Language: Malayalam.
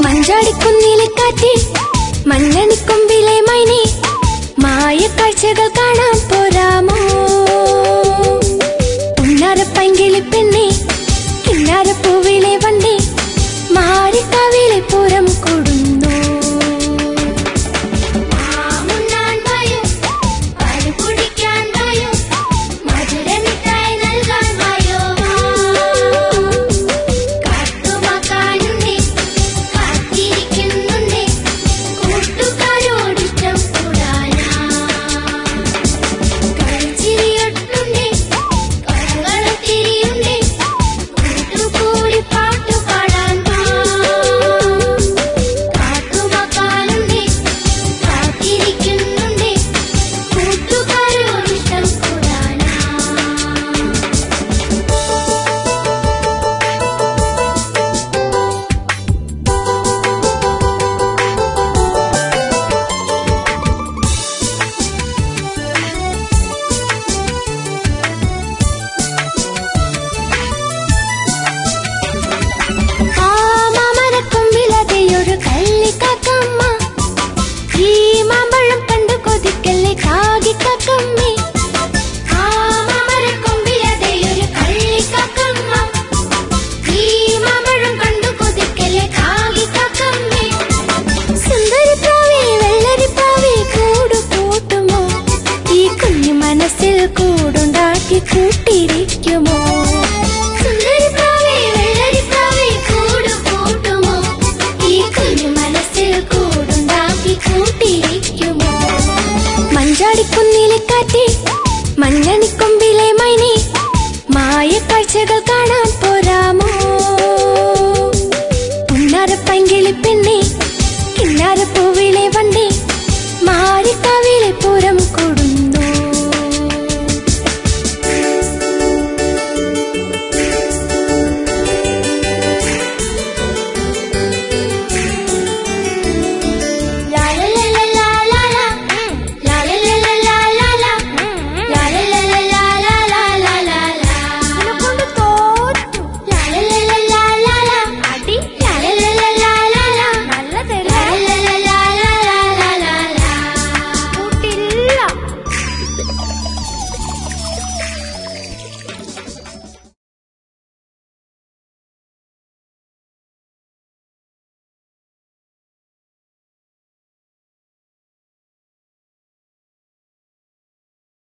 മഞ്ചാടിക്കുന്നിലെ കാറ്റ് മഞ്ഞണിക്കൊമ്പിലെ മൈനി മായ കാഴ്ചകൾ കാണാൻ പോരാമോ ഉണ്ണാരപ്പൈങ്കിളി പെണ്ണെ കിന്നാരപ്പൂവിലെ വണ്ടേ മാറിക്കാവിലെ പുറം കൊടുന്നു മാമുണ്ണാൻ വായോ, പാല് കുടിക്കാൻ വായോ, മധുരമിഠായി നൽകാൻ വായോ. കാട്ടുമാക്കാനുണ്ടേ, കാത്തിരിക്കുന്നുണ്ടേ, കൂട്ടുകാരോടിഷ്ടം കൂടാനാ. കളിച്ചിരിയൊട്ടുണ്ടേ, കളകളത്തിരിയുണ്ടേ, കൂട്ടുകൂടി പാട്ടുപാടാൻ വാ. കാട്ടുമാക്കാനുണ്ടേ, കാത്തിരിക്കുന്നുണ്ടേ, കൂട്ടുകാരോടിഷ്ടം കൂടാനാ. ആ മാമരക്കൊമ്പിലതയൊരു കള്ളിക്കാക്കമ്മ ഈ മാമ്പഴം കണ്ടു കൊതിക്കല്ലേ കാകിക്കാക്കമ്മേ ആ മാമരക്കൊമ്പിലതയൊരു കള്ളിക്കാക്കമ്മ ഈ മാമ്പഴം കണ്ടു കൊതിക്കല്ലേ കാകിക്കാക്കമ്മേ സുന്ദരിപ്രാവേ വെള്ളരിപ്രാവേ കൂടു കൂട്ടുമോ ഈ കുഞ്ഞു മനസ്സിൽ കൂടുണ്ടാക്കി കൂട്ടുമോ